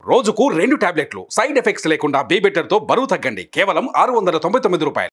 రోజుకు రెండు టాబ్లెట్లు సైడ్ ఎఫెక్ట్స్ లేకుండా బీబెటర్ తో బరువు తగ్గండి కేవలం ఆరు వందల తొంభై తొమ్మిది రూపాయలు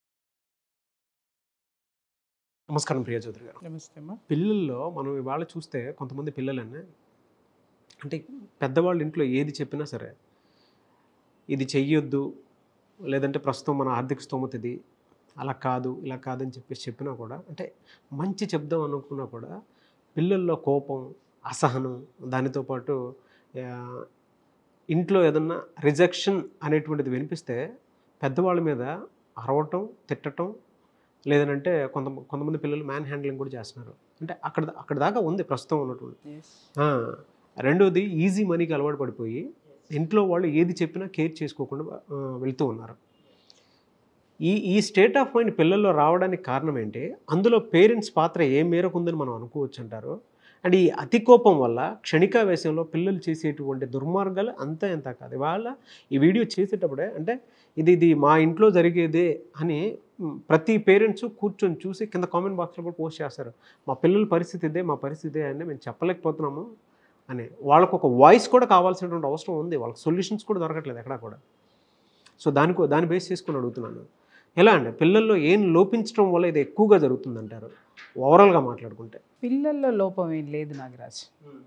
నమస్కారం ప్రియ చౌదరి గారు నమస్తే అమ్మా పిల్లల్లో మనం ఇవాళ చూస్తే కొంతమంది పిల్లలనే అంటే పెద్దవాళ్ళ ఇంట్లో ఏది చెప్పినా సరే ఇది చెయ్యొద్దు లేదంటే ప్రస్తుతం మన ఆర్థిక స్తోమత ఇది అలా కాదు ఇలా కాదని చెప్పేసి చెప్పినా కూడా అంటే మంచి చెప్దాం అనుకున్నా కూడా పిల్లల్లో కోపం అసహనం దానితో పాటు ఆ, ఇంట్లో ఏదన్నా రిజెక్షన్ అనేటువంటిది వినిపిస్తే పెద్దవాళ్ళ మీద అరవటం తిట్టటం లేదనంటే కొంత కొంతమంది పిల్లలు మ్యాన్ హ్యాండ్లింగ్ కూడా చేస్తున్నారు అంటే అక్కడ అక్కడ దాకా ఉంది ప్రస్తుతం ఉన్నటువంటి ఆ, రెండోది ఈజీ మనీకి అలవాటు పడిపోయి ఇంట్లో వాళ్ళు ఏది చెప్పినా కేర్ చేసుకోకుండా ఆ, వెళ్తూ ఉన్నారు ఈ ఈ స్టేట్ ఆఫ్ మైండ్ పిల్లల్లో రావడానికి కారణం ఏంటి అందులో పేరెంట్స్ పాత్ర ఏ మేరకు ఉందని మనం అనుకోవచ్చు అంటారు అండ్ ఈ అతి కోపం వల్ల క్షణికావేశంలో పిల్లలు చేసేటువంటి దుర్మార్గాలు అంతా ఎంత కాదు ఇవాళ ఈ వీడియో చేసేటప్పుడే అంటే ఇది ఇది మా ఇంట్లో జరిగేదే అని మ్, ప్రతి పేరెంట్స్ కూర్చొని చూసి కింద కామెంట్ బాక్స్లో కూడా పోస్ట్ చేస్తారు మా పిల్లల పరిస్థితి ఇదే మా పరిస్థితి ఇదే అని మేము చెప్పలేకపోతున్నాము అని వాళ్ళకు ఒక వాయిస్ కూడా కావాల్సినటువంటి అవసరం ఉంది వాళ్ళకి సొల్యూషన్స్ కూడా దొరకట్లేదు ఎక్కడా కూడా సో దానికి దాన్ని బేస్ చేసుకుని అడుగుతున్నాను ఎలా అండి పిల్లల్లో ఏం లోపించడం వల్ల ఇది ఎక్కువగా జరుగుతుందంటారు ఓవరాల్గా మాట్లాడుకుంటే పిల్లల్లో లోపం ఏం లేదు నాగరాజ్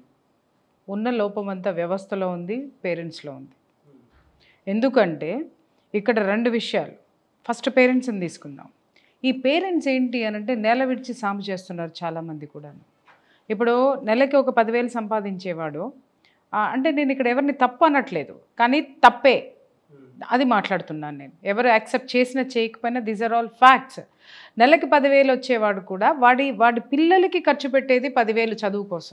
ఉన్న లోపం అంతా వ్యవస్థలో ఉంది పేరెంట్స్లో ఉంది ఎందుకంటే ఇక్కడ రెండు విషయాలు ఫస్ట్ పేరెంట్స్ని తీసుకుందాం ఈ పేరెంట్స్ ఏంటి అని అంటే నెల విడిచి సాము చేస్తున్నారు చాలామంది కూడా ఇప్పుడు నెలకి ఒక పదివేలు సంపాదించేవాడు ఆ, అంటే నేను ఇక్కడ ఎవరిని తప్పు అనట్లేదు కానీ తప్పే అది మాట్లాడుతున్నాను నేను ఎవరు యాక్సెప్ట్ చేసినా చేయకపోయినా దీస్ ఆర్ ఆల్ ఫ్యాక్ట్స్ నెలకి పదివేలు వచ్చేవాడు కూడా వాడి వాడి పిల్లలకి ఖర్చు పెట్టేది పదివేలు చదువు కోసం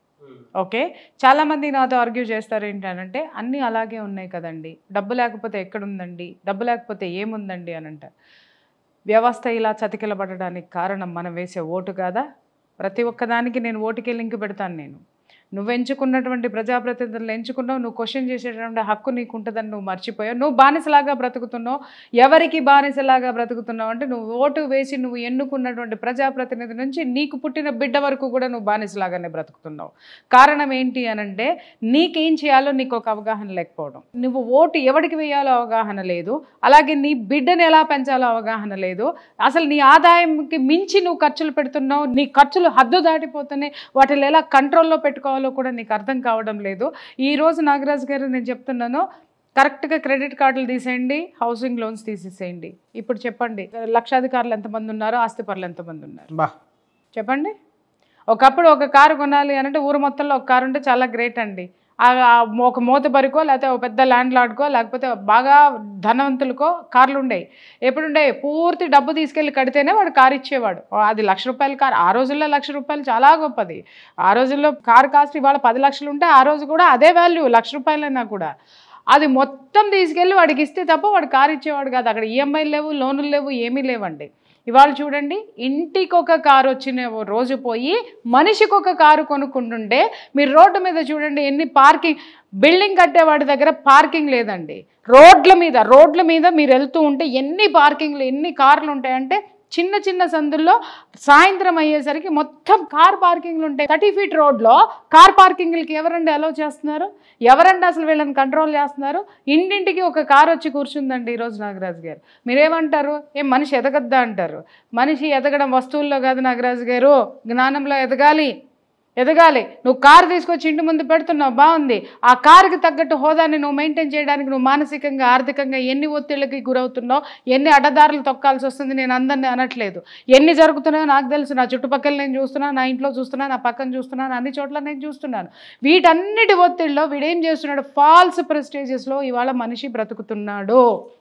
ఓకే చాలామంది నాతో ఆర్గ్యూ చేస్తారు ఏంటంటే అన్నీ అలాగే ఉన్నాయి కదండి డబ్బు లేకపోతే ఎక్కడుందండి డబ్బు లేకపోతే ఏముందండి అని అంటారు వ్యవస్థ ఇలా చతికిలబడడానికి కారణం మనం వేసే ఓటు కాదా ప్రతి ఒక్కదానికి నేను ఓటుకే లింక్ పెడతాను నేను నువ్వు ఎంచుకున్నటువంటి ప్రజాప్రతినిధులను ఎంచుకున్నావు నువ్వు క్వశ్చన్ చేసేటువంటి హక్కు నీకు ఉంటుందని నువ్వు మర్చిపోయావు నువ్వు బానిసలాగా బ్రతుకుతున్నావు ఎవరికి బానిసలాగా బ్రతుకుతున్నావు అంటే నువ్వు ఓటు వేసి నువ్వు ఎన్నుకున్నటువంటి ప్రజాప్రతినిధి నుంచి నీకు పుట్టిన బిడ్డ వరకు కూడా నువ్వు బానిసలాగానే బ్రతుకుతున్నావు కారణం ఏంటి అనంటే నీకేం చేయాలో నీకు ఒక అవగాహన లేకపోవడం నువ్వు ఓటు ఎవరికి వేయాలో అవగాహన లేదు అలాగే నీ బిడ్డను ఎలా పెంచాలో అవగాహన లేదు అసలు నీ ఆదాయంకి మించి నువ్వు ఖర్చులు పెడుతున్నావు నీ ఖర్చులు హద్దు దాటిపోతున్నాయి వాటిని ఎలా కంట్రోల్లో పెట్టుకోవాలో కూడా నీకు అర్థం కావడం లేదు ఈ రోజు నాగరాజు గారు నేను చెప్తున్నాను కరెక్ట్గా క్రెడిట్ కార్డులు తీసేయండి హౌసింగ్ లోన్స్ తీసేసేయండి ఇప్పుడు చెప్పండి లక్షాధికారులు ఎంతమంది ఉన్నారు ఆస్తిపరులు ఎంతమంది ఉన్నారు బా చెప్పండి ఒకప్పుడు ఒక కారు కొనాలి అని అంటే ఊరు మొత్తంలో ఒక కారు ఉంటే చాలా గ్రేట్ అండి ఆ ఆ ఒక మూతబరికో లేకపోతే ఒక పెద్ద ల్యాండ్ లార్డ్కో లేకపోతే బాగా ధనవంతులకో కార్లు ఉండేవి ఎప్పుడుండే పూర్తి డబ్బు తీసుకెళ్ళి కడితేనే వాడు కారు ఇచ్చేవాడు ఓ, అది లక్ష రూపాయల కారు ఆ రోజుల్లో లక్ష రూపాయలు చాలా గొప్పది ఆ రోజుల్లో కారు కాస్ట్ ఇవాళ పది లక్షలు ఉంటే ఆ రోజు కూడా అదే వాల్యూ లక్ష రూపాయలైనా కూడా అది మొత్తం తీసుకెళ్ళి వాడికి ఇస్తే తప్ప వాడు కారు ఇచ్చేవాడు కాదు అక్కడ ఈఎంఐలు లేవు లోన్లు లేవు ఏమీ లేవండి ఇవాళ చూడండి ఇంటికి ఒక కారు వచ్చిన రోజు పోయి మనిషికి ఒక కారు కొనుక్కుంటుంటే మీరు రోడ్డు మీద చూడండి ఎన్ని పార్కింగ్ బిల్డింగ్ కట్టేవాడి దగ్గర పార్కింగ్ లేదండి రోడ్ల మీద రోడ్ల మీద మీరు వెళ్తూ ఉంటే ఎన్ని పార్కింగ్లు ఎన్ని కార్లు ఉంటాయంటే చిన్న చిన్న సందుల్లో సాయంత్రం అయ్యేసరికి మొత్తం కార్ పార్కింగ్లు ఉంటాయి థర్టీ ఫీట్ రోడ్లో కార్ పార్కింగ్లకి ఎవరండి అలౌ చేస్తున్నారు ఎవరండి అసలు వీళ్ళని కంట్రోల్ చేస్తున్నారు ఇంటింటికి ఒక కార్ వచ్చి కూర్చుందండి ఈరోజు నాగరాజు గారు మీరేమంటారు ఏం మనిషి ఎదగద్దా అంటారు మనిషి ఎదగడం వస్తువుల్లో కాదు నాగరాజు గారు జ్ఞానంలో ఎదగాలి ఎదగాలి నువ్వు కారు తీసుకొచ్చి ఇంటి ముందు పెడుతున్నావు బాగుంది ఆ కారుకి తగ్గట్టు హోదాని నువ్వు మెయింటైన్ చేయడానికి నువ్వు మానసికంగా ఆర్థికంగా ఎన్ని ఒత్తిళ్ళకి గురవుతున్నావు ఎన్ని అడ్డదారులు తొక్కాల్సి వస్తుంది నేను అందరినీ అనట్లేదు ఎన్ని జరుగుతున్నాయో నాకు తెలుసు నా చుట్టుపక్కల నేను చూస్తున్నా నా ఇంట్లో చూస్తున్నా నా పక్కన చూస్తున్నాను అన్ని చోట్ల నేను చూస్తున్నాను వీటన్నిటి ఒత్తిడిలో వీడేం చేస్తున్నాడు ఫాల్స్ ప్రెస్టేజెస్లో ఇవాళ మనిషి బ్రతుకుతున్నాడు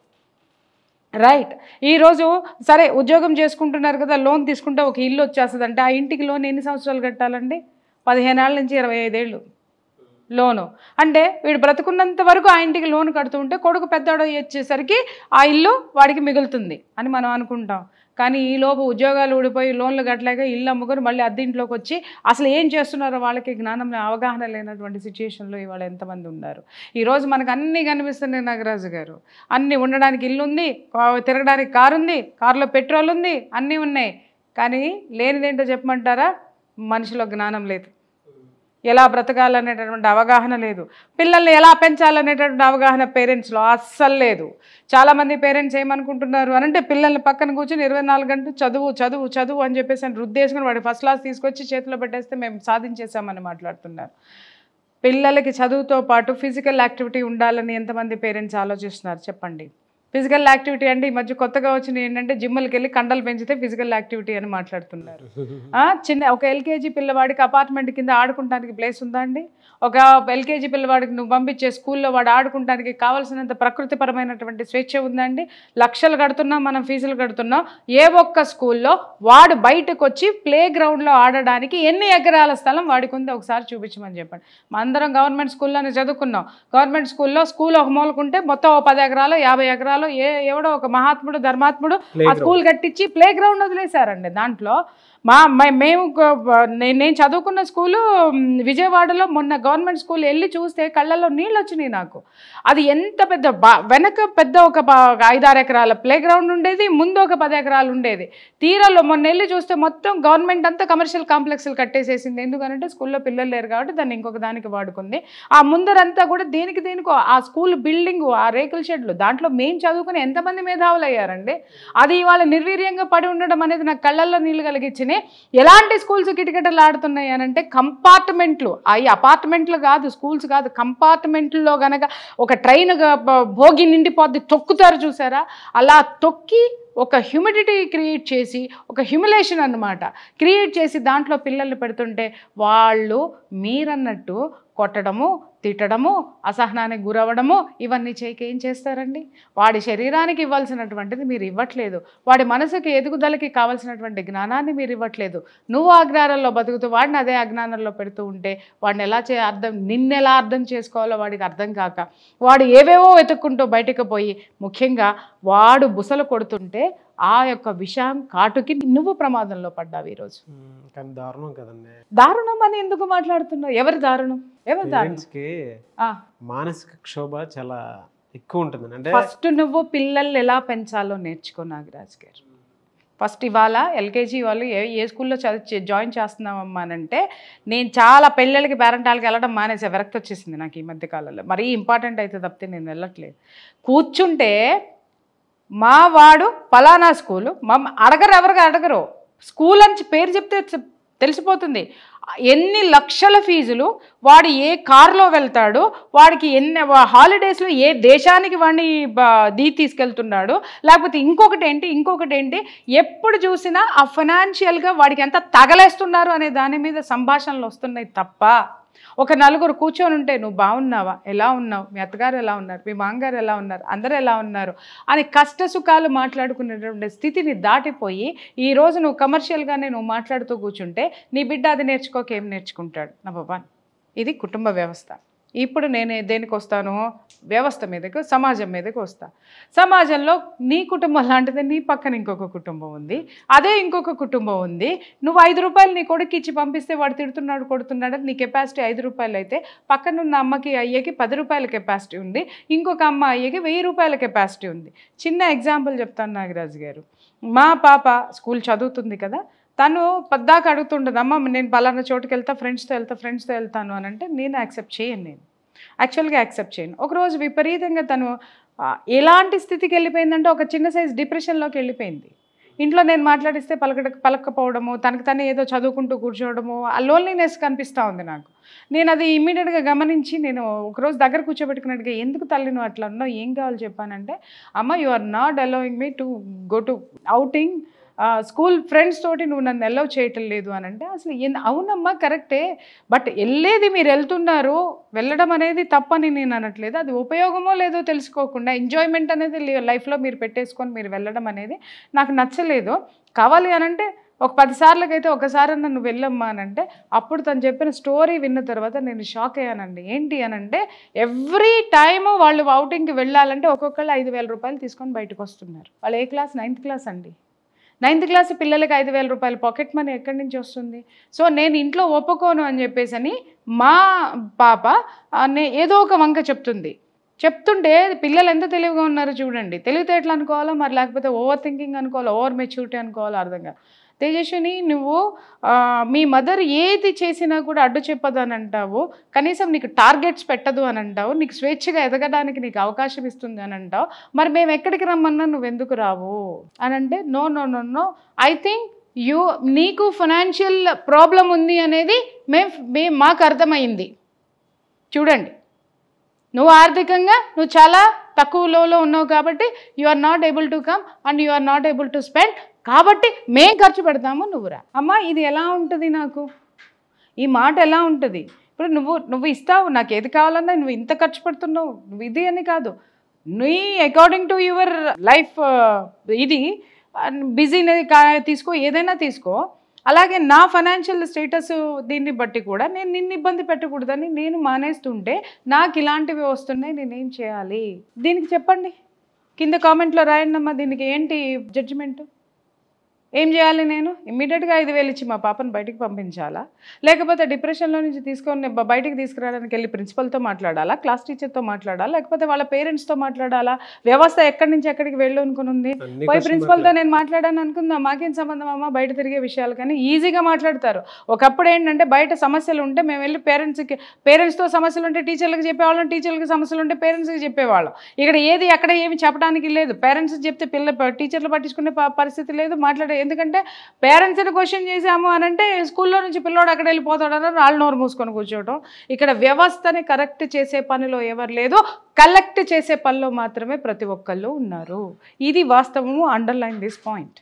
రైట్ ఈరోజు సరే ఉద్యోగం చేసుకుంటున్నారు కదా లోన్ తీసుకుంటే ఒక ఇల్లు వచ్చేస్తుంది అంటే ఆ ఇంటికి లోన్ ఎన్ని సంవత్సరాలు కట్టాలండి పదిహేను ఏళ్ళ నుంచి ఇరవై ఐదేళ్ళు లోను అంటే వీడు బ్రతుకున్నంత వరకు ఆ ఇంటికి లోన్ కడుతూ ఉంటే కొడుకు పెద్దవాడు వచ్చేసరికి ఆ ఇల్లు వాడికి మిగులుతుంది అని మనం అనుకుంటాం కానీ ఈ లోపు ఉద్యోగాలు ఊడిపోయి లోన్లు కట్టలేక ఇల్లు అమ్ముకొని మళ్ళీ అద్దె ఇంట్లోకి వచ్చి అసలు ఏం చేస్తున్నారో వాళ్ళకి జ్ఞానం అవగాహన లేనటువంటి సిచ్యుయేషన్లో ఇవాళ ఎంతమంది ఉన్నారు ఈరోజు మనకు అన్నీ కనిపిస్తున్నాయి నాగరాజు గారు అన్నీ ఉండడానికి ఇల్లు ఉంది కా- తిరగడానికి కారు ఉంది కారులో పెట్రోల్ ఉంది అన్నీ ఉన్నాయి కానీ లేనిదేంటో చెప్పమంటారా మనిషిలో జ్ఞానం లేదు ఎలా బ్రతకాలనేటటువంటి అవగాహన లేదు పిల్లల్ని ఎలా పెంచాలనేటటువంటి అవగాహన పేరెంట్స్లో అస్సలు లేదు చాలామంది పేరెంట్స్ ఏమనుకుంటున్నారు అని అంటే పిల్లల్ని పక్కన కూర్చొని ఇరవై నాలుగు గంటలు చదువు చదువు చదువు అని చెప్పేసి అని రుద్దేసుకుని వాడి ఫస్ట్ క్లాస్ తీసుకొచ్చి చేతిలో పెట్టేస్తే మేము సాధించేసామని మాట్లాడుతున్నారు పిల్లలకి చదువుతో పాటు ఫిజికల్ యాక్టివిటీ ఉండాలని ఎంతమంది పేరెంట్స్ ఆలోచిస్తున్నారు చెప్పండి ఫిజికల్ యాక్టివిటీ అంటే ఈ మధ్య కొత్తగా వచ్చిన ఏంటంటే జిమ్లకి వెళ్ళి కండలు పెంచితే ఫిజికల్ యాక్టివిటీ అని మాట్లాడుతున్నారు ఆ, చిన్న ఒక ఎల్కేజీ పిల్లవాడికి అపార్ట్మెంట్ కింద ఆడుకుంటానికి ప్లేస్ ఉందా అండి ఒక ఎల్కేజీ పిల్లవాడికి నువ్వు పంపించే స్కూల్లో వాడు ఆడుకుంటానికి కావాల్సినంత ప్రకృతిపరమైనటువంటి స్వేచ్ఛ ఉందండి లక్షలు కడుతున్నాం మనం ఫీజులు కడుతున్నాం ఏ ఒక్క స్కూల్లో వాడు బయటకు వచ్చి ప్లే గ్రౌండ్లో ఆడడానికి ఎన్ని ఎకరాల స్థలం వాడికి ఉంది ఒకసారి చూపించమని చెప్పండి మా అందరం గవర్నమెంట్ స్కూల్లోనే చదువుకున్నాం గవర్నమెంట్ స్కూల్లో స్కూల్ ఒక మూలకుంటే మొత్తం ఓ పది ఎకరాలు యాభై ఎకరాలు ఏ ఎవడో ఒక మహాత్ముడు ధర్మాత్ముడు ఆ స్కూల్ కట్టించి ప్లే గ్రౌండ్ వదిలేశారండి దాంట్లో మా మే- మేము గ- నే- నేను చదువుకున్న స్కూలు మ్, విజయవాడలో మొన్న గవర్నమెంట్ స్కూల్ వెళ్ళి చూస్తే కళ్ళల్లో నీళ్ళు వచ్చినాయి నాకు అది ఎంత పెద్ద బా- వెనక పెద్ద ఒక ప- ఒక ఐదారు ఎకరాల ప్లే గ్రౌండ్ ఉండేది ముందు ఒక పది ఎకరాలు ఉండేది తీరాలో మొన్న వెళ్ళి చూస్తే మొత్తం గవర్నమెంట్ అంతా కమర్షియల్ కాంప్లెక్స్లు కట్టేసేసింది ఎందుకంటే స్కూల్లో పిల్లలు లేరు కాబట్టి దాన్ని ఇంకొక దానికి వాడుకుంది ఆ ముందరంతా కూడా దేనికి దేనికో ఆ స్కూల్ బిల్డింగ్ ఆ రేకుల షెడ్లు దాంట్లో మేము చదువుకుని ఎంతమంది మేధావులు అయ్యారండి అది ఇవాళ నిర్వీర్యంగా పడి ఉండడం అనేది నాకు కళ్ళల్లో నీళ్లు కలిగించినాయి ఎలాంటి స్కూల్స్ కిటకిటలు ఆడుతున్నాయి అని అంటే కంపార్ట్మెంట్లు అవి అపార్ట్మెంట్లు కాదు స్కూల్స్ కాదు కంపార్ట్మెంట్లో గనక ఒక ట్రైన్ భోగి నిండిపోద్ది తొక్కుతారు చూసారా అలా తొక్కి ఒక హ్యూమిడిటీ క్రియేట్ చేసి ఒక హ్యూమిలేషన్ అన్నమాట క్రియేట్ చేసి దాంట్లో పిల్లల్ని పెడుతుంటే వాళ్ళు మీరన్నట్టు కొట్టడము తిట్టడము అసహనానికి గురవడము ఇవన్నీ చేయక ఏం చేస్తారండి వాడి శరీరానికి ఇవ్వాల్సినటువంటిది మీరు ఇవ్వట్లేదు వాడి మనసుకి ఎదుగుదలకి కావాల్సినటువంటి జ్ఞానాన్ని మీరు ఇవ్వట్లేదు నువ్వు అజ్ఞానంలో బతుకుతూ వాడిని అదే అజ్ఞానంలో పెడుతూ ఉంటే వాడిని ఎలా చే అర్థం నిన్నెలా అర్థం చేసుకోవాలో వాడికి అర్థం కాక వాడు ఏవేవో వెతుక్కుంటూ బయటకు పోయి ముఖ్యంగా వాడు బుసలు కొడుతుంటే ఆ యొక్క విషయం కాటుకి నువ్వు ప్రమాదంలో పడ్డావు ఈరోజు ఉమ్, కానీ దారుణం కదండి దారుణం అని ఎందుకు మాట్లాడుతున్నావు ఎవరి దారుణం ఎవరి దారుణం పేరెంట్స్కి ఆ. మానసిక క్షోభ చాలా ఎక్కువ ఉంటుంది అంటే ఫస్ట్ నువ్వు పిల్లల్ని ఎలా పెంచాలో నేర్చుకో నాగరాజ్ గారు ఫస్ట్ ఇవాళ ఎల్కేజీ వాళ్ళు ఏ ఏ స్కూల్లో చదివి జాయిన్ చేస్తున్నామమ్మా అని అంటే నేను చాలా పెళ్ళిళ్ళకి పేరెంటాలకి వెళ్ళడం మానేసే విరక్తి వచ్చేసింది నాకు ఈ మధ్య కాలంలో మరీ ఇంపార్టెంట్ అయితే తప్పితే నేను వెళ్ళట్లేదు కూర్చుంటే మా వాడు పలానా స్కూలు మమ్మ అడగరు ఎవరికి అడగరు స్కూల్ అని పేరు చెప్తే చెప్- తెలిసిపోతుంది ఎన్ని లక్షల ఫీజులు వాడు ఏ కారులో వెళ్తాడు వాడికి ఎన్ని హాలిడేస్లో ఏ దేశానికి వాడిని బ- దీ తీసుకెళ్తున్నాడు లేకపోతే ఇంకొకటి ఏంటి ఇంకొకటి ఏంటి ఎప్పుడు చూసినా ఆ ఫైనాన్షియల్గా వాడికి ఎంత తగలేస్తున్నారు అనే దాని మీద సంభాషణలు వస్తున్నాయి తప్ప ఒక నలుగురు కూర్చొని ఉంటే నువ్వు బాగున్నావా ఎలా ఉన్నావు మీ అత్తగారు ఎలా ఉన్నారు మీ మామగారు ఎలా ఉన్నారు అందరూ ఎలా ఉన్నారు అని కష్ట సుఖాలు మాట్లాడుకునేటువంటి స్థితిని దాటిపోయి ఈ రోజు నువ్వు కమర్షియల్గానే నువ్వు మాట్లాడుతూ కూర్చుంటే నీ బిడ్డ అది నేర్చుకోక ఏం నేర్చుకుంటాడు నెంబర్ వన్ ఇది కుటుంబ వ్యవస్థ ఇప్పుడు నేను దేనికి వస్తాను వ్యవస్థ మీదకి సమాజం మీదకి వస్తా సమాజంలో నీ కుటుంబం లాంటిది నీ పక్కన ఇంకొక కుటుంబం ఉంది అదే ఇంకొక కుటుంబం ఉంది నువ్వు ఐదు రూపాయలు నీ కొడుకు ఇచ్చి పంపిస్తే వాడు తిడుతున్నాడు కొడుతున్నాడు నీ కెపాసిటీ ఐదు రూపాయలు అయితే పక్కన ఉన్న అమ్మకి అయ్యకి పది రూపాయల కెపాసిటీ ఉంది ఇంకొక అమ్మ అయ్యకి వెయ్యి రూపాయల కెపాసిటీ ఉంది చిన్న ఎగ్జాంపుల్ చెప్తాను నాగరాజు గారు మా పాప స్కూల్ చదువుతుంది కదా తను పద్దాక అడుగుతుండదు అమ్మ నేను పలానా చోటుకి వెళ్తా ఫ్రెండ్స్తో వెళ్తా ఫ్రెండ్స్తో వెళ్తాను అని అంటే నేను యాక్సెప్ట్ చేయను నేను యాక్చువల్గా యాక్సెప్ట్ చేయను ఒకరోజు విపరీతంగా తను ఆ, ఎలాంటి స్థితికి వెళ్ళిపోయిందంటే ఒక చిన్న సైజ్ డిప్రెషన్లోకి వెళ్ళిపోయింది ఇంట్లో నేను మాట్లాడిస్తే పలకడ పలకపోవడము తనకు తనే ఏదో చదువుకుంటూ కూర్చోవడము ఆ లోన్లీనెస్ కనిపిస్తూ ఉంది నాకు నేను అది ఇమ్మీడియట్గా గమనించి నేను ఒకరోజు దగ్గర కూర్చోబెట్టుకున్నట్టుగా ఎందుకు తల్లి నువ్వు అట్లా ఉన్నావు ఏం కావాలి చెప్పానంటే అమ్మ you are not allowing me to go to outing school friends తోటి నువ్వు నన్ను ఎల్లవ్ చేయటం లేదు అని అంటే అసలు ఎన్- అవునమ్మా కరెక్టే బట్ వెళ్ళేది మీరు వెళ్తున్నారు వెళ్ళడం అనేది తప్పని నేను అనట్లేదు అది ఉపయోగమో లేదో తెలుసుకోకుండా ఎంజాయ్మెంట్ అనేది లైఫ్లో మీరు పెట్టేసుకొని మీరు వెళ్ళడం అనేది నాకు నచ్చలేదు కావాలి అని అంటే ఒక పది సార్లకైతే ఒకసారి నన్ను వెళ్ళమ్మా అని అంటే అప్పుడు తను చెప్పిన స్టోరీ విన్న తర్వాత నేను షాక్ అయ్యానండి ఏంటి అని అంటే ఎవ్రీ టైము వాళ్ళు అవుటింగ్కి వెళ్ళాలంటే ఒక్కొక్కళ్ళు ఐదు వేల రూపాయలు తీసుకొని బయటకు వస్తున్నారు వాళ్ళు ఏ క్లాస్ నైన్త్ క్లాస్ అండి నైన్త్ క్లాస్ పిల్లలకి ఐదు వేల రూపాయలు పాకెట్ మనీ ఎక్కడి నుంచి వస్తుంది సో నేను ఇంట్లో ఒప్పుకోను అని చెప్పేసి అని మా పాప ఆ, నే ఏదో ఒక వంక చెప్తుంది చెప్తుంటే పిల్లలు ఎంత తెలివిగా ఉన్నారో చూడండి తెలివితేటలు అనుకోవాలో మరి లేకపోతే ఓవర్ థింకింగ్ అనుకోవాలో ఓవర్ మెచ్యూరిటీ అనుకోవాలో అర్థం కాదు తేజస్విని నువ్వు ఆ, మీ మదర్ ఏది చేసినా కూడా అడ్డు చెప్పదు అని అంటావు కనీసం నీకు టార్గెట్స్ పెట్టదు అని అంటావు నీకు స్వేచ్ఛగా ఎదగడానికి నీకు అవకాశం ఇస్తుంది అని అంటావు మరి మేము ఎక్కడికి రమ్మన్నా నువ్వు ఎందుకు రావు అని అంటే no no no no I think you నీకు ఫైనాన్షియల్ ప్రాబ్లం ఉంది అనేది మేము మే మాకు అర్థమైంది చూడండి నువ్వు ఆర్థికంగా నువ్వు చాలా తక్కువ లోలో ఉన్నావు కాబట్టి you are not able to come and you are not able to spend కాబట్టి మేం ఖర్చు పెడతాము నువ్వు రా అమ్మ ఇది ఎలా ఉంటుంది నాకు ఈ మాట ఎలా ఉంటుంది ఇప్పుడు నువ్వు నువ్వు ఇస్తావు నాకు ఏది కావాలన్నా నువ్వు ఇంత ఖర్చు పెడుతున్నావు నువ్వు ఇది అని కాదు నీ అకార్డింగ్ టు యువర్ లైఫ్ ఇది బిజీ తీసుకో ఏదైనా తీసుకో అలాగే నా ఫైనాన్షియల్ స్టేటస్ దీన్ని బట్టి కూడా నేను నిన్ను ఇబ్బంది పెట్టకూడదని నేను మానేస్తుంటే నాకు ఇలాంటివి వస్తున్నాయి నేనేం చేయాలి దీనికి చెప్పండి కింద కామెంట్లో రాయండి అమ్మా దీనికి ఏంటి జడ్జిమెంట్ ఏం చేయాలి నేను ఇమ్మీడియట్గా ఐదు వేలు ఇచ్చి మా పాపను బయటికి పంపించాలా లేకపోతే డిప్రెషన్లో నుంచి తీసుకొని బ- బయటికి తీసుకురావడానికి వెళ్ళి ప్రిన్సిపల్తో మాట్లాడాలా క్లాస్ టీచర్తో మాట్లాడాలా లేకపోతే వాళ్ళ పేరెంట్స్తో మాట్లాడాలా వ్యవస్థ ఎక్కడి నుంచి ఎక్కడికి వెళ్ళు అనుకుని ఉంది అన్ని పోయి question ప్రిన్సిపల్తో నేను మాట్లాడాను అనుకుందాం మాకేం సంబంధం అమ్మా బయట తిరిగే విషయాలు కానీ ఈజీగా మాట్లాడతారు ఒకప్పుడు ఏంటంటే బయట సమస్యలు ఉంటే మేము వెళ్ళి పేరెంట్స్కి పేరెంట్స్తో సమస్యలు ఉంటే టీచర్లకు చెప్పేవాళ్ళం టీచర్లకు సమస్యలు ఉంటే పేరెంట్స్కి చెప్పేవాళ్ళం ఇక్కడ ఏది ఎక్కడ ఏమి చెప్పడానికి లేదు పేరెంట్స్ చెప్తే పిల్ల టీచర్లు పట్టించుకునే ప- పరిస్థితి లేదు మాట్లాడే ఎందుకంటే పేరెంట్స్ని క్వశ్చన్ చేశాము అని అంటే స్కూల్లో నుంచి పిల్లోడు అక్కడ వెళ్ళిపోతాడని రాళ్ళు నోరు మూసుకొని కూర్చోవటం ఇక్కడ వ్యవస్థని కరెక్ట్ చేసే పనిలో ఎవరు లేదు కలెక్ట్ చేసే పనిలో మాత్రమే ప్రతి ఒక్కళ్ళు ఉన్నారు ఇది వాస్తవము అండర్లైన్ దిస్ పాయింట్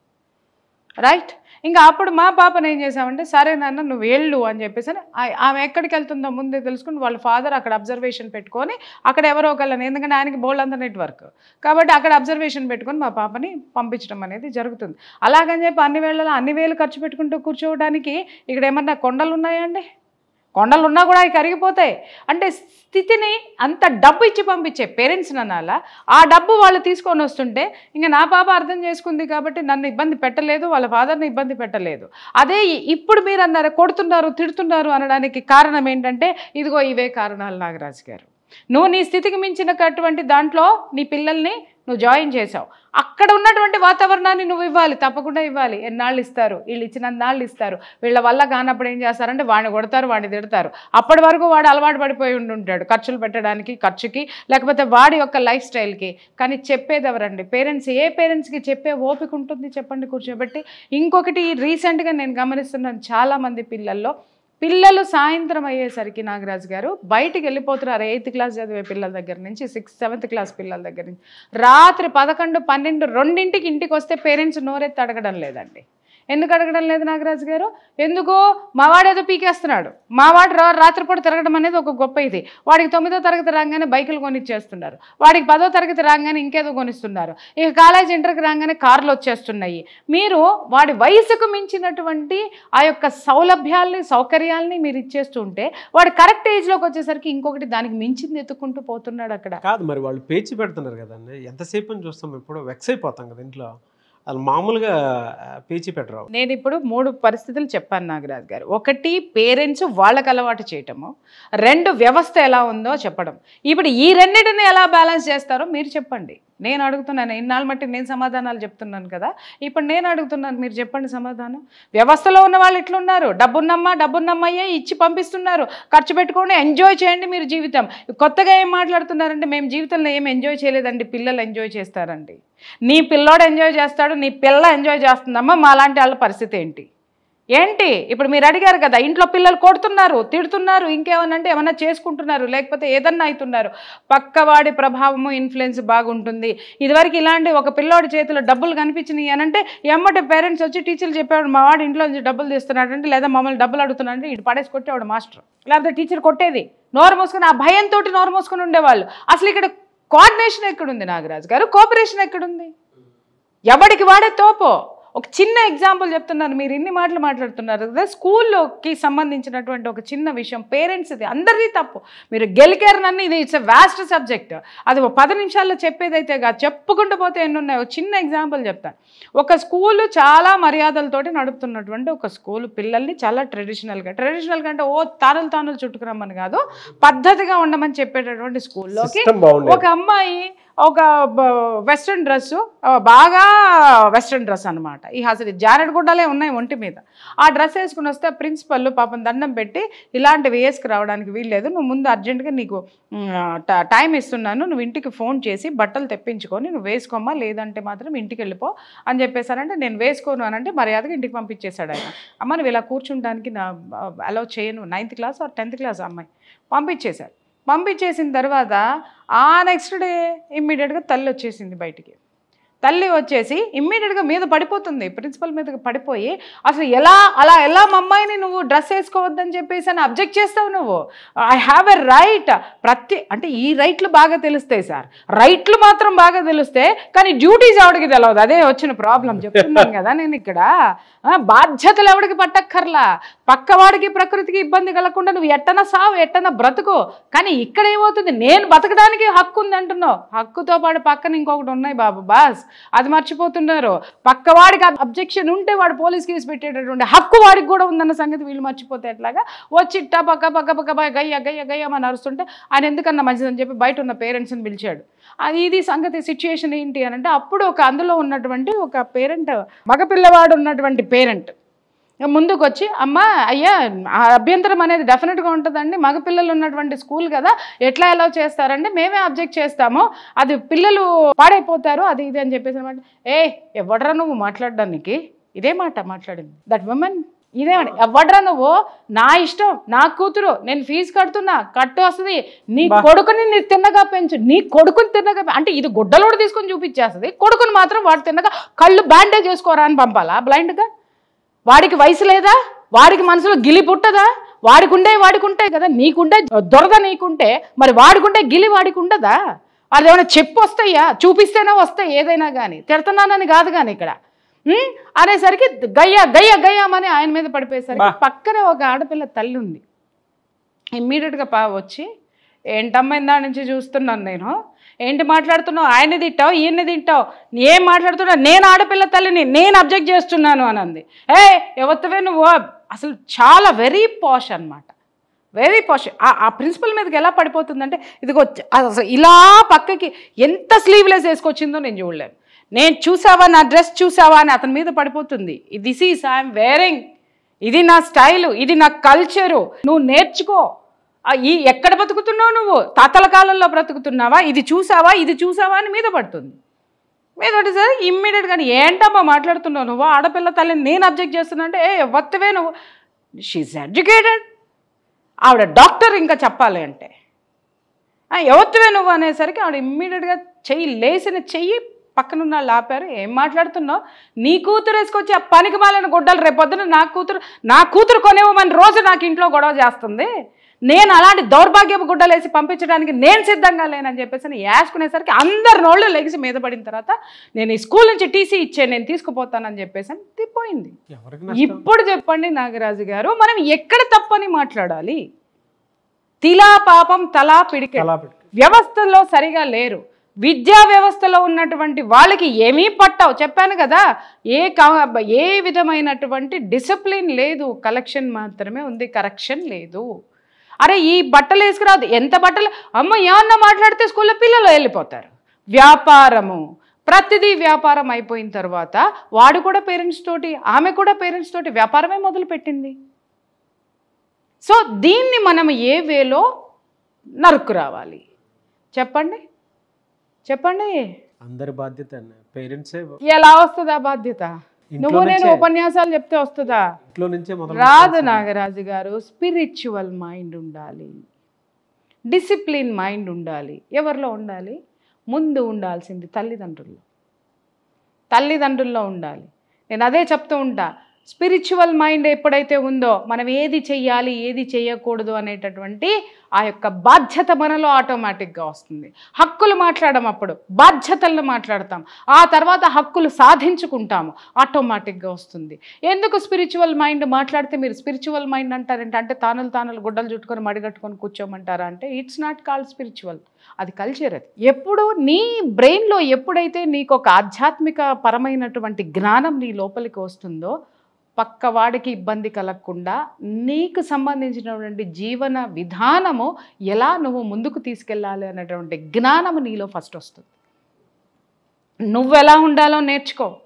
రైట్ ఇంకా అప్పుడు మా పాపను ఏం చేసామంటే సరే నాన్న నువ్వు వెళ్ళు అని చెప్పేసి అని ఆ- ఆమె ఎక్కడికి వెళ్తుందో ముందే తెలుసుకుని వాళ్ళ ఫాదర్ అక్కడ అబ్జర్వేషన్ పెట్టుకొని అక్కడ ఎవరో ఒకళ్ళని ఎందుకంటే ఆయనకి బోల్డ్ అంత నెట్వర్క్ కాబట్టి అక్కడ అబ్జర్వేషన్ పెట్టుకొని మా పాపని పంపించడం అనేది జరుగుతుంది అలాగని చెప్పి అన్ని వేళలో అన్ని వేలు ఖర్చు పెట్టుకుంటూ కూర్చోవడానికి ఇక్కడ ఏమన్నా కొండలు ఉన్నాయండి కొండలు ఉన్నా కూడా అవి కరిగిపోతాయి అంటే స్థితిని అంత డబ్బు ఇచ్చి పంపించే పేరెంట్స్ అనాలా ఆ డబ్బు వాళ్ళు తీసుకొని వస్తుంటే ఇంకా నా పాప అర్థం చేసుకుంది కాబట్టి నన్ను ఇబ్బంది పెట్టలేదు వాళ్ళ ఫాదర్ని ఇబ్బంది పెట్టలేదు అదే ఇప్పుడు మీరు అన్నారు కొడుతున్నారు తిడుతున్నారు అనడానికి కారణం ఏంటంటే ఇదిగో ఇవే కారణాలు నాగరాజు గారు నువ్వు నీ స్థితికి మించినటువంటి దాంట్లో నీ పిల్లల్ని నువ్వు జాయిన్ చేసావు అక్కడ ఉన్నటువంటి వాతావరణాన్ని నువ్వు ఇవ్వాలి తప్పకుండా ఇవ్వాలి ఎన్నాళ్ళు ఇస్తారు వీళ్ళు ఇచ్చిన నాళ్ళు ఇస్తారు వీళ్ళ వల్ల కానప్పుడు ఏం చేస్తారంటే వాడిని కొడతారు వాడిని తిడతారు అప్పటి వరకు వాడు అలవాటు పడిపోయి ఉండి ఉంటాడు ఖర్చులు పెట్టడానికి ఖర్చుకి లేకపోతే వాడి యొక్క లైఫ్ స్టైల్కి కానీ చెప్పేది ఎవరండి పేరెంట్స్ ఏ పేరెంట్స్కి చెప్పే ఓపిక ఉంటుంది చెప్పండి కూర్చోబెట్టి ఇంకొకటి రీసెంట్గా నేను గమనిస్తున్నాను చాలామంది పిల్లల్లో పిల్లలు సాయంత్రం అయ్యేసరికి నాగరాజు గారు బయటికి వెళ్ళిపోతున్నారు ఎయిత్ క్లాస్ చదివే పిల్లల దగ్గర నుంచి సిక్స్త్ సెవెంత్ క్లాస్ పిల్లల దగ్గర నుంచి రాత్రి పదకొండు పన్నెండు రెండింటికి ఇంటికి వస్తే పేరెంట్స్ నోరెత్తి అడగడం లేదండి ఎందుకు అడగడం లేదు నాగరాజు గారు ఎందుకో మావాడేదో పీకేస్తున్నాడు మావాడు రా రాత్రిపూట తిరగడం అనేది ఒక గొప్ప ఇది వాడికి తొమ్మిదో తరగతి రాగానే బైకులు కొనిచ్చేస్తున్నారు వాడికి పదో తరగతి రాగానే ఇంకేదో కొనిస్తున్నారు ఇక కాలేజ్ ఇంటర్కి రాగానే కార్లు వచ్చేస్తున్నాయి మీరు వాడి వయసుకు మించినటువంటి ఆ యొక్క సౌలభ్యాల్ని సౌకర్యాల్ని మీరు ఇచ్చేస్తుంటే వాడు కరెక్ట్ ఏజ్లోకి వచ్చేసరికి ఇంకొకటి దానికి మించింది ఎత్తుకుంటూ పోతున్నాడు అక్కడ కాదు మరి వాళ్ళు పేచి పెడుతున్నారు కదండి ఎంతసేపు అని చూస్తాం ఎప్పుడో వెక్స్ అయిపోతాం కదా ఇంట్లో వాళ్ళు మామూలుగా ఆ, పేచి పెట్టరు నేను ఇప్పుడు మూడు పరిస్థితులు చెప్పాను నాగరాజ్ గారు ఒకటి పేరెంట్స్ వాళ్ళకి అలవాటు చేయటము రెండు వ్యవస్థ ఎలా ఉందో చెప్పడం ఇప్పుడు ఈ రెండింటిని ఎలా బ్యాలెన్స్ చేస్తారో మీరు చెప్పండి నేను అడుగుతున్నాను ఇన్నాళ్ళు మట్టి నేను సమాధానాలు చెప్తున్నాను కదా ఇప్పుడు నేను అడుగుతున్నాను మీరు చెప్పండి సమాధానం వ్యవస్థలో ఉన్న వాళ్ళు ఇట్లున్నారు డబ్బున్నమ్మా డబ్బున్నమ్మయ్యే ఇచ్చి పంపిస్తున్నారు ఖర్చు పెట్టుకోండి ఎంజాయ్ చేయండి మీరు జీవితం కొత్తగా ఏం మాట్లాడుతున్నారంటే మేము జీవితంలో ఏం ఎంజాయ్ చేయలేదండి పిల్లలు ఎంజాయ్ చేస్తారండి నీ పిల్లోడు ఎంజాయ్ చేస్తాడు నీ పిల్ల ఎంజాయ్ చేస్తుందమ్మా మా లాంటి వాళ్ళ పరిస్థితి ఏంటి ఏంటి ఇప్పుడు మీరు అడిగారు కదా ఇంట్లో పిల్లలు కొడుతున్నారు తిడుతున్నారు ఇంకేమనంటే ఏమన్నా చేసుకుంటున్నారు లేకపోతే ఏదన్నా అవుతున్నారు పక్కవాడి ప్రభావము ఇన్ఫ్లుయెన్స్ బాగుంటుంది ఇదివరకు ఇలాంటి ఒక పిల్లోడి చేతిలో డబ్బులు కనిపించినాయి అని అంటే ఎమ్మటి పేరెంట్స్ వచ్చి టీచర్లు చెప్పేవాడు మా వాడు ఇంట్లో నుంచి డబ్బులు తీస్తున్నాడంటే లేదా మమ్మల్ని డబ్బులు అడుగుతున్నాడంటే ఇటు పడేసి కొట్టేవాడు మాస్టర్ లేకపోతే టీచర్ కొట్టేది నోరు మూసుకొని ఆ భయంతో నోరు మూసుకొని ఉండేవాళ్ళు అసలు ఇక్కడ కోఆర్డినేషన్ ఎక్కడుంది నాగరాజు గారు కోఆపరేషన్ ఎక్కడుంది ఎవడికి వాడే తోపో ఒక చిన్న ఎగ్జాంపుల్ చెప్తున్నాను మీరు ఇన్ని మాటలు మాట్లాడుతున్నారు కదా స్కూల్లోకి సంబంధించినటువంటి ఒక చిన్న విషయం పేరెంట్స్ ఇది అందరిది తప్పు మీరు గెలికారనని ఇది ఇట్స్ ఎ వ్యాస్ట్ సబ్జెక్ట్ అది ఒక పది నిమిషాల్లో చెప్పేదైతే కాదు చెప్పుకుంటూ పోతే ఎన్ని ఉన్నాయి ఒక చిన్న ఎగ్జాంపుల్ చెప్తాను ఒక స్కూల్ చాలా మర్యాదలతోటి నడుపుతున్నటువంటి ఒక స్కూల్ పిల్లల్ని చాలా ట్రెడిషనల్గా ట్రెడిషనల్ కంటే ఓ తానులు తానులు చుట్టుకురమ్మని కాదు పద్ధతిగా ఉండమని చెప్పేటటువంటి స్కూల్లోకి సిస్టమ్ బాగుండేది ఒక అమ్మాయి ఒక వెస్ట్రన్ డ్రెస్ బాగా వెస్ట్రన్ డ్రెస్ అన్నమాట ఈ అసలు జారెడ్ గుడ్డలే ఉన్నాయి ఒంటి మీద ఆ డ్రెస్ వేసుకుని వస్తే ప్రిన్సిపల్ పాపం దండం పెట్టి ఇలాంటివి వేసుకు రావడానికి వీల్లేదు నువ్వు ముందు అర్జెంటుగా నీకు మ్, ట- టైం ఇస్తున్నాను నువ్వు ఇంటికి ఫోన్ చేసి బట్టలు తెప్పించుకొని నువ్వు వేసుకోమ్మా లేదంటే మాత్రం ఇంటికి వెళ్ళిపో అని చెప్పేసారంటే నేను వేసుకోను అని అంటే మర్యాదగా ఇంటికి పంపించేశాడు ఆయన అమ్మ నువ్వు ఇలా కూర్చుంటానికి నా అలౌ చేయను ninth class or tenth class అమ్మాయి పంపించేశాడు పంపించేసిన తర్వాత ఆ నెక్స్ట్ డే ఇమ్మీడియట్గా తల్లి వచ్చేసింది బయటికి తల్లి వచ్చేసి ఇమ్మీడియట్గా మీద పడిపోతుంది ప్రిన్సిపల్ మీదకి పడిపోయి అసలు ఎలా అలా ఎలా మా అమ్మాయిని నువ్వు డ్రెస్ వేసుకోవద్దని చెప్పేసి అని అబ్జెక్ట్ చేస్తావు నువ్వు ఐ హ్యావ్ ఎ రైట్ ప్రతి అంటే ఈ రైట్లు బాగా తెలుస్తాయి సార్ రైట్లు మాత్రం బాగా తెలుస్తే కానీ డ్యూటీస్ ఎవడికి తెలియదు అదే వచ్చిన ప్రాబ్లం చెప్తున్నాను కదా నేను ఇక్కడ ఆ, బాధ్యతలు ఎవడికి పట్టక్కర్లా పక్కవాడికి ప్రకృతికి ఇబ్బంది కలగకుండా నువ్వు ఎట్టన సావు ఎట్టన బ్రతుకు కానీ ఇక్కడ ఏమవుతుంది నేను బతకడానికి హక్కు ఉంది అంటున్నావు హక్కుతో పాటు పక్కన ఇంకొకటి ఉన్నాయి బాబు బాస్ అది మర్చిపోతున్నారు పక్కవాడికి అబ్జెక్షన్ ఉంటే వాడు పోలీస్ కేసు పెట్టేటటువంటి హక్కు వాడికి కూడా ఉందన్న సంగతి వీళ్ళు మర్చిపోతే ఎట్లాగా వచ్చి ఇట్టా పక్క పక్క పక్క పక్క గయ్య గయ్య గయ్య అని అరుస్తుంటే ఆయన ఎందుకన్నా మంచిదని చెప్పి బయట ఉన్న పేరెంట్స్ని పిలిచాడు అది ఇది సంగతి సిచ్యుయేషన్ ఏంటి అని అంటే అప్పుడు ఒక అందులో ఉన్నటువంటి ఒక పేరెంట్ మగపిల్లవాడు ఉన్నటువంటి పేరెంట్ ముందుకు వచ్చి అమ్మ అయ్యా ఆ అభ్యంతరం అనేది డెఫినెట్గా ఉంటుందండి మగపిల్లలు ఉన్నటువంటి స్కూల్ కదా ఎట్లా ఎలా చేస్తారంటే మేమే అబ్జెక్ట్ చేస్తాము అది పిల్లలు పాడైపోతారు అది ఇది అని చెప్పేసి అనమాట ఏ ఎవడరా నువ్వు మాట్లాడడానికి ఇదే మాట మాట్లాడింది దట్ ఉమెన్ ఇదే ఎవడ్రా నువ్వు నా ఇష్టం నా కూతురు నేను ఫీజు కడుతున్నా కట్టు వస్తుంది నీ బా. కొడుకుని నీ తిన్నగా పెంచు నీ కొడుకుని తిన్నగా పె- అంటే ఇది గుడ్డలోడు తీసుకొని చూపించేస్తుంది కొడుకుని మాత్రం వాడు తిన్నగా కళ్ళు బ్యాండేజ్ చేసుకోరా అని పంపాలా బ్లైండ్గా వాడికి వయసు లేదా వాడికి మనసులో గిలి పుట్టదా వాడికి ఉండే వాడికి ఉంటాయి కదా నీకుంటే దొరద నీకుంటే మరి వాడికుంటే గిలి వాడికి ఉండదా అది ఏమైనా చెప్పు వస్తాయా చూపిస్తేనే వస్తాయి ఏదైనా కానీ తిడుతున్నానని కాదు కానీ ఇక్కడ ఉం? అనేసరికి గయ్య గయ్య గయ్యమని ఆయన మీద పడిపోయేసరికి బా. పక్కన ఒక ఆడపిల్ల తల్లి ఉంది ఇమ్మీడియట్గా పా వచ్చి ఏంటమ్మా ఇందా నుంచి చూస్తున్నాను నేను ఏంటి మాట్లాడుతున్నావు ఆయన తింటావు ఈయన తింటావు ఏం మాట్లాడుతున్నావు నేను ఆడపిల్ల తల్లిని నేను అబ్జెక్ట్ చేస్తున్నాను అని అంది ఏ ఎవరివే నువ్వు అసలు చాలా వెరీ పాష్ అన్నమాట వెరీ పాష్ ఆ ప్రిన్సిపల్ మీదకి ఎలా పడిపోతుందంటే ఇదిగో చ- అసలు ఇలా పక్కకి ఎంత స్లీవ్లెస్ వేసుకొచ్చిందో నేను చూడలేను నేను చూసావా నా డ్రెస్ చూసావా అని అతని మీద పడిపోతుంది దిస్ ఈస్ ఐఎమ్ వేరింగ్ ఇది నా స్టైలు ఇది నా కల్చరు నువ్వు నేర్చుకో ఆ, ఈ ఎక్కడ బతుకుతున్నావు నువ్వు తాతల కాలంలో బ్రతుకుతున్నావా ఇది చూసావా ఇది చూసావా అని మీద పడుతుంది మీద పడేసరి ఇమ్మీడియట్గా ఏంటమ్మా మాట్లాడుతున్నావు నువ్వు ఆడపిల్ల తల్లిని నేను అబ్జెక్ట్ చేస్తున్నా అంటే ఏ వత్తవే నువ్వు షీఈ్ ఎడ్యుకేటెడ్ ఆవిడ డాక్టర్ ఇంకా చెప్పాలి అంటే "ఆ, ఎవత్తువే నువ్వు అనేసరికి ఆవిడ ఇమ్మీడియట్గా చెయ్యి లేచిన చెయ్యి పక్కనున్న వాళ్ళు ఆపారు ఏం మాట్లాడుతున్నావు నీ కూతురు వేసుకొచ్చి ఆ పనికి మాలిన గుడ్డలు రేపొద్దున నా కూతురు నా కూతురు కొనేవమని రోజు నాకు ఇంట్లో గొడవ చేస్తుంది నేను అలాంటి దౌర్భాగ్యపు గుడ్డలు వేసి పంపించడానికి నేను సిద్ధంగా లేనని చెప్పేసి అని వేసుకునేసరికి అందరి నోళ్ళు లెగిసి మీద పడిన తర్వాత నేను ఈ స్కూల్ నుంచి టీసీ ఇచ్చే నేను తీసుకుపోతానని చెప్పేసి అని తిప్పోయింది ఎవరికి నష్టం ఇప్పుడు చెప్పండి నాగరాజు గారు మనం ఎక్కడ తప్పని మాట్లాడాలి తిలా పాపం తలా పిడికె అలా పెట్టు. వ్యవస్థలో సరిగా లేరు విద్యా వ్యవస్థలో ఉన్నటువంటి వాళ్ళకి ఏమీ పట్టవు చెప్పాను కదా ఏ కా- ఏ విధమైనటువంటి డిసిప్లిన్ లేదు కలెక్షన్ మాత్రమే ఉంది కరెక్షన్ లేదు అరే ఈ బట్టలు వేసుకురాదు ఎంత బట్టలు అమ్మ ఏమన్నా మాట్లాడితే స్కూల్లో పిల్లలు వెళ్ళిపోతారు వ్యాపారము ప్రతిదీ వ్యాపారం అయిపోయిన తర్వాత వాడు కూడా పేరెంట్స్ తోటి ఆమె కూడా పేరెంట్స్ తోటి వ్యాపారమే మొదలుపెట్టింది సో దీన్ని మనం ఏ వేలో నరుక్కు రావాలి చెప్పండి చెప్పండి అందరి బాధ్యత పేరెంట్సే ఎలా వస్తుంది ఆ బాధ్యత ఇంట్లో నువ్వు నేను నుంచే. ఉపన్యాసాలు చెప్తే వస్తుందా ఇంట్లో నుంచే మొదలు రాదు నాగరాజు గారు స్పిరిచువల్ మైండ్ ఉండాలి డిసిప్లిన్ మైండ్ ఉండాలి ఎవరిలో ఉండాలి ముందు ఉండాల్సింది తల్లిదండ్రుల్లో తల్లిదండ్రుల్లో ఉండాలి నేను అదే చెప్తూ ఉంటా స్పిరిచువల్ మైండ్ ఎప్పుడైతే ఉందో మనం ఏది చెయ్యాలి ఏది చేయకూడదు అనేటటువంటి ఆ యొక్క బాధ్యత మనలో ఆటోమేటిక్గా వస్తుంది హక్కులు మాట్లాడడం అప్పుడు బాధ్యతలను మాట్లాడతాం ఆ తర్వాత హక్కులు సాధించుకుంటాము ఆటోమేటిక్గా వస్తుంది ఎందుకు స్పిరిచువల్ మైండ్ మాట్లాడితే మీరు స్పిరిచువల్ మైండ్ అంటారంటే అంటే తానులు తానులు గుడ్డలు చుట్టుకొని మడిగట్టుకొని కూర్చోమంటారా అంటే ఇట్స్ నాట్ కాల్డ్ స్పిరిచువల్ అది కల్చర్ అది ఎప్పుడు నీ బ్రెయిన్లో ఎప్పుడైతే నీకు ఒక ఆధ్యాత్మిక పరమైనటువంటి జ్ఞానం నీ లోపలికి వస్తుందో పక్కవాడికి ఇబ్బంది కలగకుండా నీకు సంబంధించినటువంటి జీవన విధానము ఎలా నువ్వు ముందుకు తీసుకెళ్ళాలి అనేటువంటి జ్ఞానము నీలో ఫస్ట్ వస్తుంది నువ్వు ఎలా ఉండాలో నేర్చుకో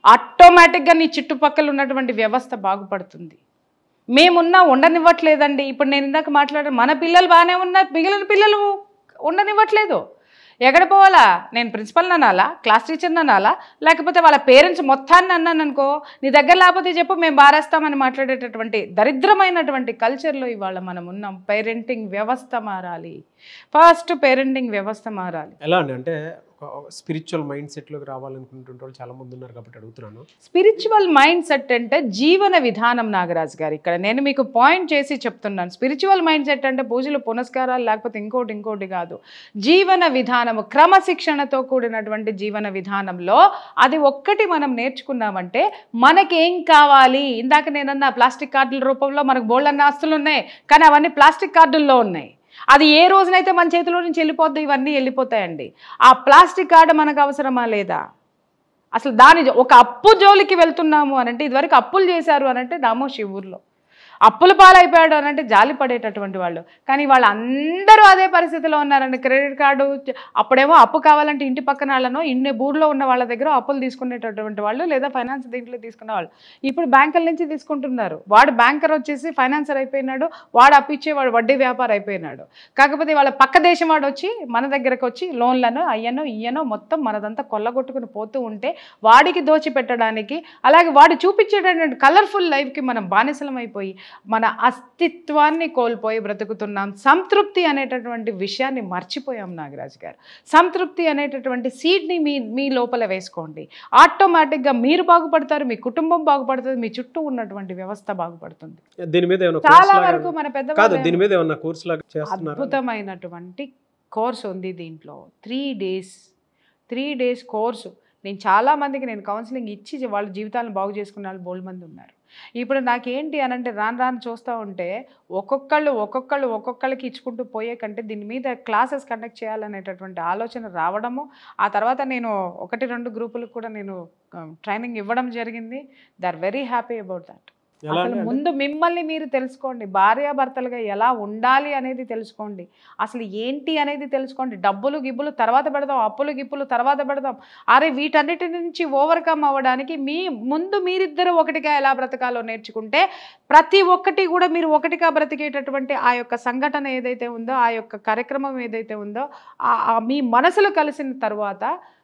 ఆటోమేటిక్గా నీ చుట్టుపక్కల ఉన్నటువంటి వ్యవస్థ బాగుపడుతుంది మేమున్నా ఉండనివ్వట్లేదండి ఇప్పుడు నేను ఇందాక మాట్లాడాను మన పిల్లలు బాగానే ఉన్నా మిగిలిన పిల్లలు ఉండనివ్వట్లేదు ఎక్కడ పోవాలా నేను ప్రిన్సిపల్ అనాలా క్లాస్ టీచర్ అనాలా లేకపోతే వాళ్ళ పేరెంట్స్ మొత్తాన్ని అన్నాను అనుకో నీ దగ్గర లేకపోతే చెప్పు మేము బారేస్తామని మాట్లాడేటటువంటి దరిద్రమైనటువంటి కల్చర్లో ఇవాళ మనం ఉన్నాం పేరెంటింగ్ వ్యవస్థ మారాలి ఫస్ట్ పేరెంటింగ్ వ్యవస్థ మారాలి ఎలా అండి అంటే ఒక స్పిరిచువల్ మైండ్ సెట్లోకి రావాలనుకుంటుంటే వాళ్ళు చాలా మంది ఉన్నారు కాబట్టి అడుగుతున్నాను స్పిరిచువల్ మైండ్ సెట్ అంటే జీవన విధానం నాగరాజు గారు ఇక్కడ నేను మీకు పాయింట్ చేసి చెప్తున్నాను స్పిరిచువల్ మైండ్ సెట్ అంటే పూజలు పునస్కారాలు లేకపోతే ఇంకోటి ఇంకోటి కాదు జీవన విధానము క్రమశిక్షణతో కూడినటువంటి జీవన విధానంలో అది ఒక్కటి మనం నేర్చుకున్నామంటే మనకేం కావాలి ఇందాక నేనన్నా ప్లాస్టిక్ కార్డుల రూపంలో మనకు బోల్డన్న ఆస్తులు ఉన్నాయి కానీ అవన్నీ ప్లాస్టిక్ కార్డుల్లో ఉన్నాయి అది ఏ రోజునైతే మన చేతిలో నుంచి వెళ్ళిపోద్దో ఇవన్నీ వెళ్ళిపోతాయండి ఆ ప్లాస్టిక్ కార్డు మనకు అవసరమా లేదా అసలు దాని జో- ఒక అప్పు జోలికి వెళ్తున్నాము అని అంటే ఇదివరకు అప్పులు చేశారు అని అంటే నామోషి ఊర్లో అప్పుల పాలైపోయాడు అని అంటే జాలి పడేటటువంటి వాళ్ళు కానీ వాళ్ళు అందరూ అదే పరిస్థితిలో ఉన్నారండి క్రెడిట్ కార్డు చ- అప్పుడేమో అప్పు కావాలంటే ఇంటి పక్కన వాళ్ళనో ఇన్ని ఊర్లో ఉన్న వాళ్ళ దగ్గర అప్పులు తీసుకునేటటువంటి వాళ్ళు లేదా ఫైనాన్స్ దీంట్లో తీసుకునే వాళ్ళు ఇప్పుడు బ్యాంకుల నుంచి తీసుకుంటున్నారు వాడు బ్యాంకర్ వచ్చేసి ఫైనాన్సర్ అయిపోయినాడు వాడు అప్పిచ్చే వాడు వడ్డీ వ్యాపారం అయిపోయినాడు కాకపోతే వాళ్ళ పక్క దేశం వాడు వచ్చి మన దగ్గరకు వచ్చి లోన్లను అయ్యనో ఇయ్యనో మొత్తం మనదంతా కొల్లగొట్టుకుని పోతూ ఉంటే వాడికి దోచిపెట్టడానికి అలాగే వాడు చూపించేటటువంటి కలర్ఫుల్ లైఫ్కి మనం బానిసలం అయిపోయి మన అస్తిత్వాన్ని కోల్పోయి బ్రతుకుతున్నాం సంతృప్తి అనేటటువంటి విషయాన్ని మర్చిపోయాం నాగరాజ్ గారు సంతృప్తి అనేటటువంటి సీడ్ని మీ మీ లోపల వేసుకోండి ఆటోమేటిక్గా మీరు బాగుపడతారు మీ కుటుంబం బాగుపడుతుంది మీ చుట్టూ ఉన్నటువంటి వ్యవస్థ బాగుపడుతుంది దీని మీద ఏమైనా చాలా course లాగా- వరకు మన పెద్ద కాదు దీని మీద ఏమన్నా కోర్స్ లాగా చేస్తున్నారు అద్భుతమైనటువంటి కోర్స్ ఉంది దీంట్లో three days three days course నేను చాలా మందికి నేను కౌన్సిలింగ్ ఇచ్చి వాళ్ళ జీవితాలను బాగు చేసుకున్న వాళ్ళు బోల్డ్ మంది ఉన్నారు ఇప్పుడు నాకేంటి అని అంటే రాను రాను చూస్తూ ఉంటే ఒక్కొక్కళ్ళు ఒక్కొక్కళ్ళు ఒక్కొక్కళ్ళకి ఇచ్చుకుంటూ పోయే కంటే దీని మీద క్లాసెస్ కండక్ట్ చేయాలనేటటువంటి ఆలోచన రావడము ఆ తర్వాత నేను ఒకటి రెండు గ్రూపులకు కూడా నేను ట్రైనింగ్ ఇవ్వడం జరిగింది they are very happy about that ఎలా అసలు అంటే- ముందు మిమ్మల్ని మీరు తెలుసుకోండి భార్యాభర్తలుగా ఎలా ఉండాలి అనేది తెలుసుకోండి అసలు ఏంటి అనేది తెలుసుకోండి డబ్బులు గిబ్బులు తర్వాత పెడదాం అప్పులు గిప్పులు తర్వాత పెడదాం అరే వీటన్నిటి నుంచి ఓవర్కమ్ అవ్వడానికి మీ ముందు మీరిద్దరు ఒకటిగా ఎలా బ్రతకాలో నేర్చుకుంటే ప్రతి ఒక్కటి కూడా మీరు ఒకటిగా బ్రతికేటటువంటి ఆ యొక్క సంఘటన ఏదైతే ఉందో ఆ యొక్క కార్యక్రమం ఏదైతే ఉందో ఆ- ఆ మీ మనసులు కలిసిన తర్వాత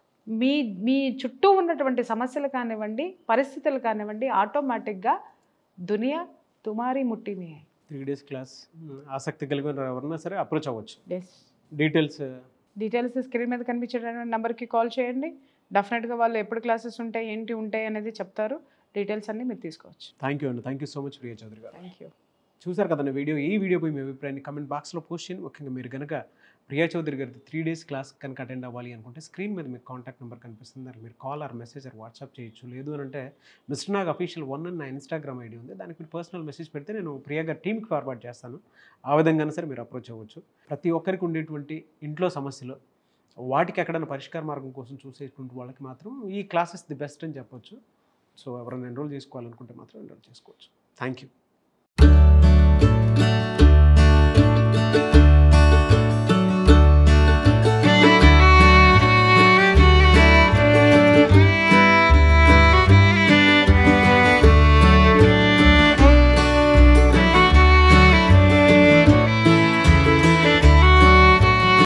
మీ మీ చుట్టూ ఉన్నటువంటి సమస్యలు కానివ్వండి పరిస్థితులు కానివ్వండి ఆటోమేటిక్గా దునియా తుమారి ముట్టి మీ త్రీ డేస్ క్లాస్ ఆసక్తి కలిగిన ఎవరన్నా సరే అప్రోచ్ అవ్వచ్చు ఎస్ డీటెయిల్స్ డీటెయిల్స్ స్క్రీన్ మీద కనిపించేటటువంటి నెంబర్కి కాల్ చేయండి డెఫినెట్గా వాళ్ళు ఎప్పుడు క్లాసెస్ ఉంటాయి ఏంటి ఉంటాయి అనేది చెప్తారు డీటెయిల్స్ అన్నీ మీరు తీసుకోవచ్చు థ్యాంక్ యూ అండి thank you so much Priya Chaudhary garu thank you చూసారు కదండి వీడియో ఈ వీడియోపై మీ అభిప్రాయాన్ని కమెంట్ బాక్స్లో పోస్ట్ చేయండి ముఖ్యంగా మీరు కనుక ప్రియా చౌదరి గారి త్రీ డేస్ క్లాస్ కనుక అటెండ్ అవ్వాలి అనుకుంటే స్క్రీన్ మీద మీకు కాంటాక్ట్ నెంబర్ కనిపిస్తుంది దానికి మీరు call or message or WhatsApp చేయొచ్చు లేదు అని అంటే మిస్టర్ నాగ్ అఫీషియల్ వన్ అని నా ఇన్స్టాగ్రామ్ ఐడి ఉంది దానికి మీరు పర్సనల్ మెసేజ్ పెడితే నేను ప్రియా గారి టీమ్కి ఫార్వర్డ్ చేస్తాను ఆ విధంగానే సరే మీరు అప్రోచ్ అవ్వచ్చు ప్రతి ఒక్కరికి ఉండేటువంటి ఇంట్లో సమస్యలు వాటికి ఎక్కడైనా పరిష్కార మార్గం కోసం చూసేటువంటి వాళ్ళకి మాత్రం ఈ క్లాసెస్ ది బెస్ట్ అని చెప్పొచ్చు సో ఎవరైనా ఎన్రోల్ చేసుకోవాలనుకుంటే మాత్రం ఎన్రోల్ చేసుకోవచ్చు థ్యాంక్ యూ